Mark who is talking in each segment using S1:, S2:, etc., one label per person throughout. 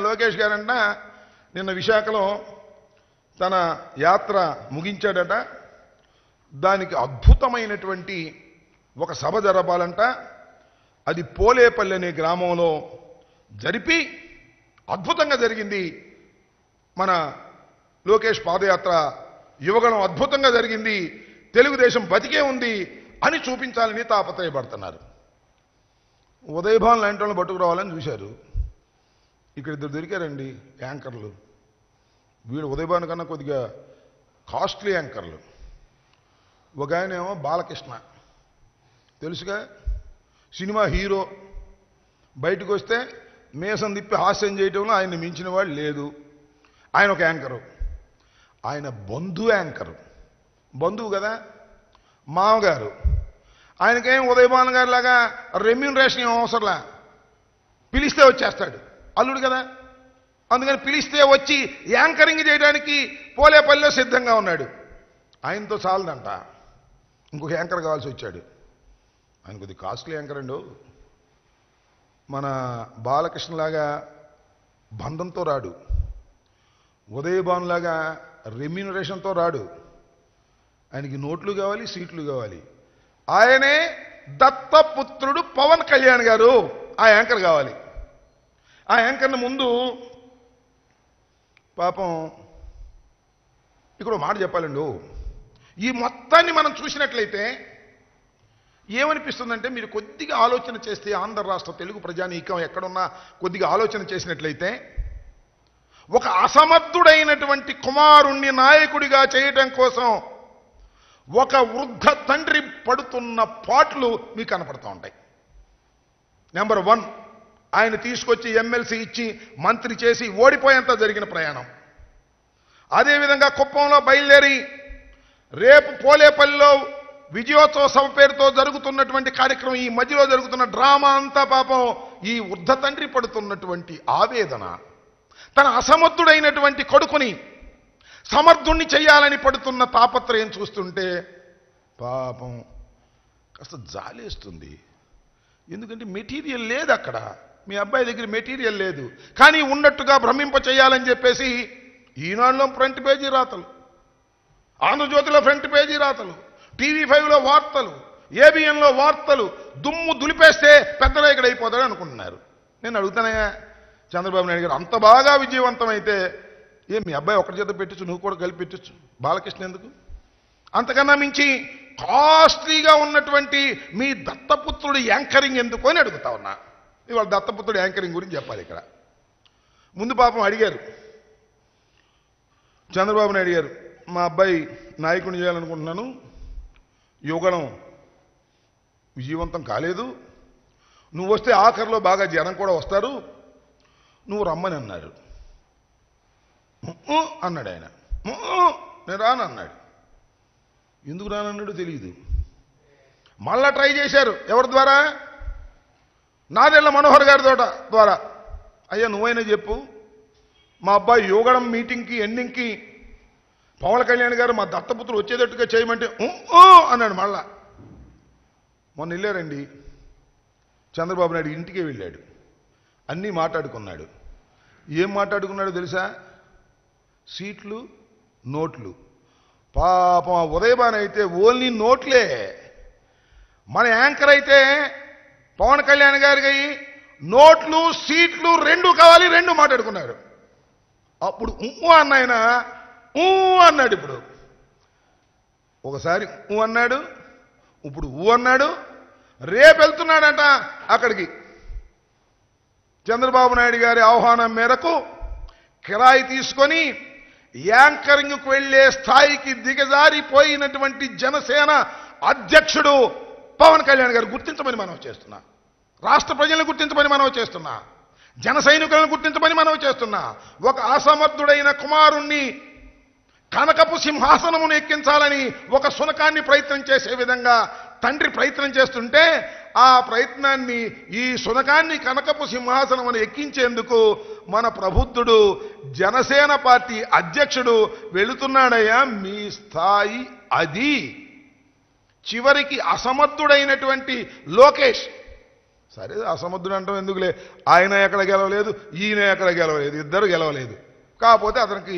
S1: లోకేష్ గారంట నిన్న విశాఖలో తన యాత్ర ముగించాడట దానికి అద్భుతమైనటువంటి ఒక సభ జరపాలంట అది పోలేపల్లి అనే గ్రామంలో జరిపి అద్భుతంగా జరిగింది మన లోకేష్ పాదయాత్ర యువగణం అద్భుతంగా జరిగింది తెలుగుదేశం బతికే ఉంది అని చూపించాలని తాపత్రయపడుతున్నారు ఉదయభాన్ లాంటి వాళ్ళని పట్టుకురావాలని చూశారు ఇక్కడ ఇద్దరు దొరికారండి యాంకర్లు వీడు ఉదయభాన్ కన్నా కొద్దిగా కాస్ట్లీ యాంకర్లు ఒక ఆయన ఏమో బాలకృష్ణ తెలుసుగా సినిమా హీరో బయటకు వస్తే మేసం తిప్పి హాస్యం చేయటంలో ఆయన మించిన వాడు లేదు ఆయన ఒక యాంకరు ఆయన బంధు యాంకరు బంధువు కదా మామగారు ఆయనకేం ఉదయభాను గారి లాగా రెమ్యూనరేషన్ ఏం అవసరంలా పిలిస్తే వచ్చేస్తాడు అల్లుడు కదా అందుకని పిలిస్తే వచ్చి యాంకరింగ్ చేయడానికి పోలేపల్లిలో సిద్ధంగా ఉన్నాడు ఆయనతో చాలదంట ఇంకొక యాంకర్ కావాల్సి వచ్చాడు ఆయన కొద్ది కాస్ట్లీ యాంకర్ అండు మన బాలకృష్ణలాగా బంధంతో రాడు ఉదయభానులాగా రెమ్యూనరేషన్తో రాడు ఆయనకి నోట్లు కావాలి సీట్లు కావాలి ఆయనే దత్తపుత్రుడు పవన్ కళ్యాణ్ గారు ఆ యాంకర్ కావాలి ఆ యాంకర్ని ముందు పాపం ఇక్కడ ఒక మాట చెప్పాలండి ఈ మొత్తాన్ని మనం చూసినట్లయితే ఏమనిపిస్తుందంటే మీరు కొద్దిగా ఆలోచన చేస్తే ఆంధ్ర రాష్ట్ర తెలుగు ప్రజానీకం ఎక్కడున్నా కొద్దిగా ఆలోచన చేసినట్లయితే ఒక అసమర్థుడైనటువంటి కుమారుణ్ణి నాయకుడిగా చేయటం కోసం ఒక వృద్ధ తండ్రి పడుతున్న పాట్లు మీకు కనపడుతూ ఉంటాయి నెంబర్ వన్ ఆయన తీసుకొచ్చి ఎమ్మెల్సీ ఇచ్చి మంత్రి చేసి ఓడిపోయేంత జరిగిన ప్రయాణం అదేవిధంగా కుప్పంలో బయలుదేరి రేపు పోలేపల్లిలో విజయోత్సవ సభ పేరుతో జరుగుతున్నటువంటి కార్యక్రమం ఈ మధ్యలో జరుగుతున్న డ్రామా అంతా పాపం ఈ వృద్ధ తండ్రి పడుతున్నటువంటి ఆవేదన తన అసమర్థుడైనటువంటి కొడుకుని సమర్థుణ్ణి చేయాలని పడుతున్న తాపత్రయం చూస్తుంటే పాపం కాస్త జాలేస్తుంది ఎందుకంటే మెటీరియల్ లేదు అక్కడ మీ అబ్బాయి దగ్గర మెటీరియల్ లేదు కానీ ఉన్నట్టుగా భ్రమింప చేయాలని చెప్పేసి ఈనాడులో ఫ్రంట్ పేజీ రాతలు ఆంధ్రజ్యోతిలో ఫ్రంట్ పేజీ రాతలు టీవీ ఫైవ్లో వార్తలు ఏబిఎన్లో వార్తలు దుమ్ము దులిపేస్తే పెద్ద నాయకుడు అయిపోతాడు అనుకుంటున్నారు నేను అడుగుతానయ్యా చంద్రబాబు నాయుడు గారు అంత బాగా విజయవంతమైతే ఏ మీ అబ్బాయి ఒకటి చేత పెట్టచ్చు నువ్వు కూడా కలిపి పెట్టచ్చు బాలకృష్ణ ఎందుకు అంతకన్నా మించి కాస్ట్లీగా ఉన్నటువంటి మీ దత్తపుత్రుడు యాంకరింగ్ ఎందుకు అని అడుగుతా ఉన్నా ఇవాళ దత్తపుత్రుడు యాంకరింగ్ గురించి చెప్పాలి ఇక్కడ ముందు పాపం అడిగారు చంద్రబాబు నాయుడు గారు మా అబ్బాయి నాయకుడిని చేయాలనుకుంటున్నాను యువగణం విజయవంతం కాలేదు నువ్వు వస్తే ఆఖరిలో బాగా జనం కూడా వస్తారు నువ్వు రమ్మని అన్నారు "ఉమ్మ్" అన్నాడు ఆయన "ఉమ్మ్, నేను రాను అన్నాడు ఎందుకు రానన్నాడు తెలియదు మళ్ళా ట్రై చేశారు ఎవరి ద్వారా నాదెళ్ళ మనోహర్ గారి తోట ద్వారా అయ్యా నువ్వైనా చెప్పు మా అబ్బాయి యోగడం మీటింగ్కి ఎండింగ్కి పవన్ కళ్యాణ్ గారు మా దత్తపుత్రులు వచ్చేటట్టుగా చేయమంటే "ఉ, ఊ" అన్నాడు మళ్ళా మొన్న వెళ్ళారండి చంద్రబాబు నాయుడు ఇంటికే వెళ్ళాడు అన్నీ మాట్లాడుకున్నాడు ఏం మాట్లాడుకున్నాడో తెలుసా సీట్లు నోట్లు పాపం ఆ ఉదయబాన్ అయితే ఓన్లీ నోట్లే మన యాంకర్ అయితే పవన్ కళ్యాణ్ గారికి నోట్లు సీట్లు రెండు కావాలి రెండు మాట్లాడుకున్నారు అప్పుడు ఊ అన్నాయన ఊ అన్నాడు ఇప్పుడు ఒకసారి ఊ అన్నాడు ఇప్పుడు ఊ అన్నాడు రేపు వెళ్తున్నాడంట అక్కడికి చంద్రబాబు నాయుడు గారి ఆహ్వానం మేరకు కిరాయి తీసుకొని యాంకరింగ్కు వెళ్లే స్థాయికి దిగజారిపోయినటువంటి జనసేన అధ్యక్షుడు పవన్ కళ్యాణ్ గారు గుర్తించమని మనం చేస్తున్నా రాష్ట్ర ప్రజలను గుర్తించమని మనం చేస్తున్నా జన సైనికులను గుర్తించమని మనం చేస్తున్నా ఒక అసమర్థుడైన కుమారుణ్ణి కనకపు సింహాసనమును ఎక్కించాలని ఒక సునకాన్ని ప్రయత్నం చేసే విధంగా తండ్రి ప్రయత్నం చేస్తుంటే ఆ ప్రయత్నాన్ని ఈ సునకాన్ని కనకపు సింహాసనమును ఎక్కించేందుకు మన ప్రబుద్ధుడు జనసేన పార్టీ అధ్యక్షుడు వెళుతున్నాడయ్యా మీ స్థాయి అది చివరికి అసమర్థుడైనటువంటి లోకేష్ సరే అసమర్థుడు అంటాం ఎందుకులే ఆయన ఎక్కడ గెలవలేదు ఈయన ఎక్కడ గెలవలేదు ఇద్దరు గెలవలేదు కాకపోతే అతనికి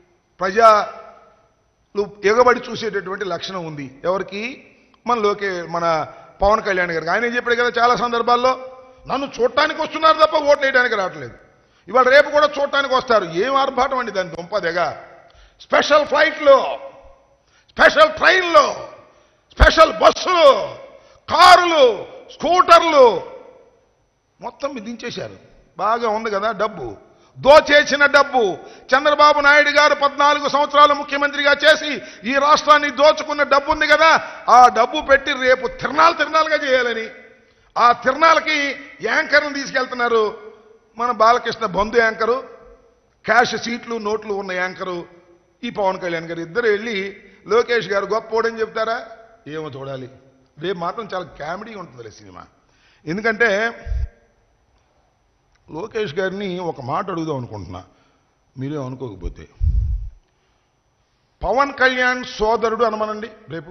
S1: ప్రజలు ఎగబడి చూసేటటువంటి లక్షణం ఉంది ఎవరికి మన లోకే మన పవన్ కళ్యాణ్ గారికి ఆయన ఏం చెప్పాడు కదా చాలా సందర్భాల్లో నన్ను చూడటానికి వస్తున్నారు తప్ప ఓట్లు వేయడానికి రావట్లేదు ఇవాళ రేపు కూడా చూడటానికి వస్తారు ఏం ఆర్భాటం అండి దాని దుంపదెగ స్పెషల్ ఫ్లైట్లో స్పెషల్ ట్రైన్లో స్పెషల్ బస్సులు కారులు స్కూటర్లు మొత్తం మీరు దించేశారు బాగా ఉంది కదా డబ్బు దోచేసిన డబ్బు చంద్రబాబు నాయుడు గారు పద్నాలుగు సంవత్సరాలు ముఖ్యమంత్రిగా చేసి ఈ రాష్ట్రాన్ని దోచుకున్న డబ్బు ఉంది కదా ఆ డబ్బు పెట్టి రేపు తిరణాలు తిరణాలుగా చేయాలని ఆ తిరణాలకి యాంకర్ని తీసుకెళ్తున్నారు మన బాలకృష్ణ బంధు యాంకరు క్యాష్ సీట్లు నోట్లు ఉన్న యాంకరు ఈ పవన్ కళ్యాణ్ గారు ఇద్దరు వెళ్ళి లోకేష్ గారు గొప్పోడని చెప్తారా ఏమో చూడాలి రేపు మాత్రం చాలా కామెడీ ఉంటుంది సినిమా ఎందుకంటే లోకేష్ గారిని ఒక మాట అడుగుదాం అనుకుంటున్నా మీరే అనుకోకపోతే పవన్ కళ్యాణ్ సోదరుడు అనమనండి రేపు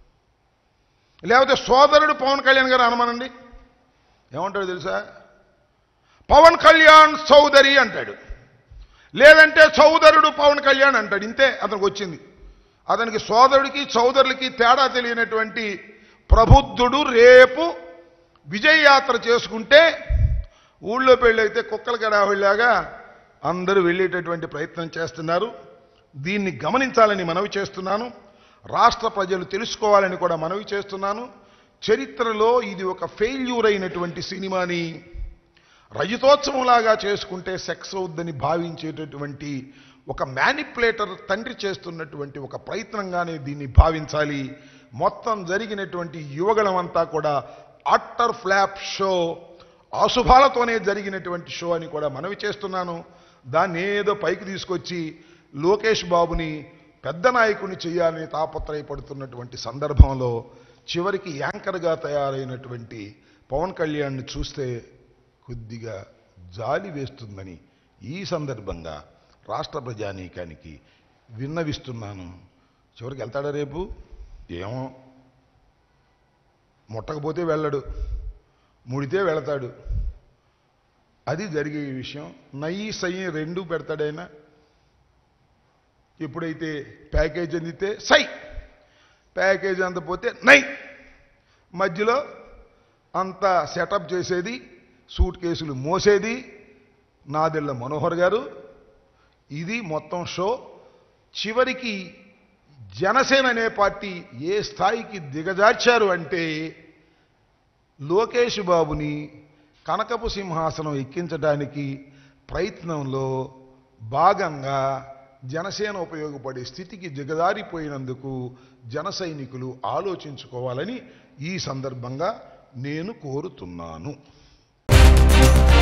S1: లేకపోతే సోదరుడు పవన్ కళ్యాణ్ గారు అనమనండి ఏమంటాడు తెలుసా పవన్ కళ్యాణ్ సోదరి అంటాడు లేదంటే సోదరుడు పవన్ కళ్యాణ్ అంటాడు ఇంతే అతనికి వచ్చింది అతనికి సోదరుడికి సోదరులకి తేడా తెలియనటువంటి ప్రబుద్ధుడు రేపు విజయ యాత్ర చేసుకుంటే ఊళ్ళో పెళ్ళైతే కుక్కల గడావిలాగా అందరూ వెళ్ళేటటువంటి ప్రయత్నం చేస్తున్నారు దీన్ని గమనించాలని మనవి చేస్తున్నాను రాష్ట్ర ప్రజలు తెలుసుకోవాలని కూడా మనవి చేస్తున్నాను చరిత్రలో ఇది ఒక ఫెయిల్యూర్ అయినటువంటి సినిమాని రజతోత్సవంలాగా చేసుకుంటే సెక్స్ అవుద్దని భావించేటటువంటి ఒక మ్యానిపులేటర్ తండ్రి చేస్తున్నటువంటి ఒక ప్రయత్నంగానే దీన్ని భావించాలి మొత్తం జరిగినటువంటి యువగళం అంతా కూడా అట్టర్ ఫ్లాప్ షో అశుభాలతోనే జరిగినటువంటి షో అని కూడా మనవి చేస్తున్నాను దాన్ని ఏదో పైకి తీసుకొచ్చి లోకేష్ బాబుని పెద్ద నాయకుని చేయాలని తాపత్రయపడుతున్నటువంటి సందర్భంలో చివరికి యాంకర్గా తయారైనటువంటి పవన్ కళ్యాణ్ని చూస్తే కొద్దిగా జాలి వేస్తుందని ఈ సందర్భంగా రాష్ట్ర ప్రజానీకానికి విన్నవిస్తున్నాను చివరికి వెళ్తాడా రేపు ఏమో ముట్టకపోతే వెళ్ళడు ముడితే వెళతాడు అది జరిగే విషయం నయ్యి సయ్యి రెండు పెడతాడైనా ఎప్పుడైతే ప్యాకేజ్ అందితే సై ప్యాకేజ్ అందపోతే నై మధ్యలో అంత సెటప్ చేసేది సూట్ కేసులు మోసేది నాదెళ్ళ మనోహర్ గారు ఇది మొత్తం షో చివరికి జనసేన అనే పార్టీ ఏ స్థాయికి దిగజార్చారు అంటే లోకేష్ బాబుని కనకపు సింహాసనం ఎక్కించడానికి ప్రయత్నంలో భాగంగా జనసేన ఉపయోగపడే స్థితికి దిగజారిపోయినందుకు జన సైనికులు ఆలోచించుకోవాలని ఈ సందర్భంగా నేను కోరుతున్నాను